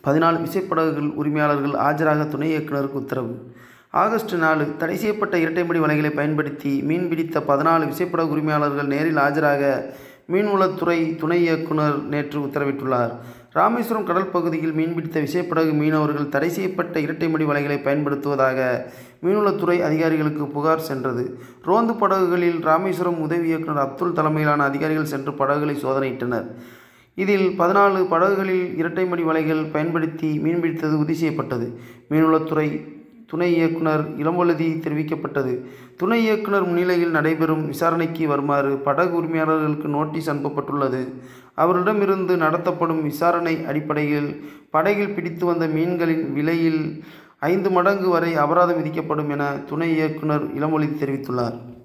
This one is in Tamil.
பதினாலு விசைப்படகுகள் உரிமையாளர்கள் ஆஜராக துணை இயக்குநருக்கு உத்தரவு ஆகஸ்ட் நாலு தடை செய்யப்பட்ட இரட்டைமடி வலைகளை பயன்படுத்தி மீன்பிடித்த பதினாலு விசைப்படகு உரிமையாளர்கள் நேரில் ஆஜராக மீன்வளத்துறை துணை இயக்குனர் நேற்று உத்தரவிட்டுள்ளார் ராமேஸ்வரம் கடல் பகுதியில் மீன்பிடித்த விசைப்படகு மீனவர்கள் தடை செய்யப்பட்ட இரட்டைமடி வலைகளை பயன்படுத்துவதாக மீன்வளத்துறை அதிகாரிகளுக்கு புகார் சென்றது ரோந்து படகுகளில் ராமேஸ்வரம் உதவி இயக்குனர் அப்துல் தலைமையிலான அதிகாரிகள் சென்று படகுகளை சோதனையிட்டனர் இதில் பதினாலு படகுகளில் இரட்டைமடி வலைகள் பயன்படுத்தி மீன்பிடித்தது உறுதி செய்யப்பட்டது மீன்வளத்துறை துணை இயக்குனர் இளம்பழுதி தெரிவிக்கப்பட்டது துணை இயக்குனர் முன்னிலையில் நடைபெறும் விசாரணைக்கு வருமாறு படகு உரிமையாளர்களுக்கு நோட்டீஸ் அனுப்பப்பட்டுள்ளது அவரிடமிருந்து நடத்தப்படும் விசாரணை அடிப்படையில் படகில் பிடித்து வந்த மீன்களின் விலையில் ஐந்து மடங்கு வரை அபராதம் விதிக்கப்படும் என துணை இயக்குனர் இளமொழி தெரிவித்துள்ளார்